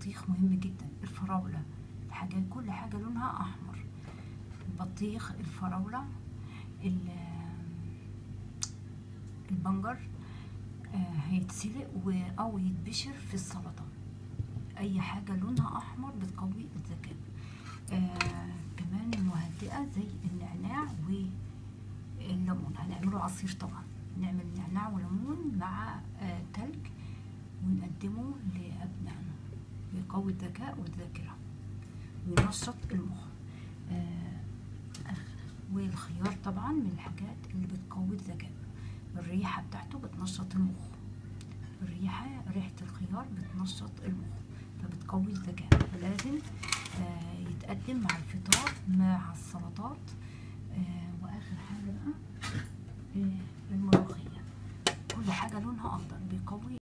البطيخ مهم جدا الفراولة الحاجات كل حاجة لونها أحمر البطيخ الفراولة البنجر آه هيتسلق أو يتبشر في السلطة أي حاجة لونها أحمر بتقوي الذكاء آه كمان المهدئة زي النعناع والليمون هنعمله عصير طبعا نعمل نعناع وليمون مع آه تلج ونقدمه لأبنائنا بيقوي الذكاء والذاكرة وينشط المخ آه والخيار طبعا من الحاجات اللي بتقوي الذكاء الريحة بتاعته بتنشط المخ الريحة ريحة الخيار بتنشط المخ فبتقوي الذكاء فلازم آه يتقدم مع الفطار مع السلطات آه واخر حاجة بقى آه الملوخية كل حاجة لونها اخضر بيقوي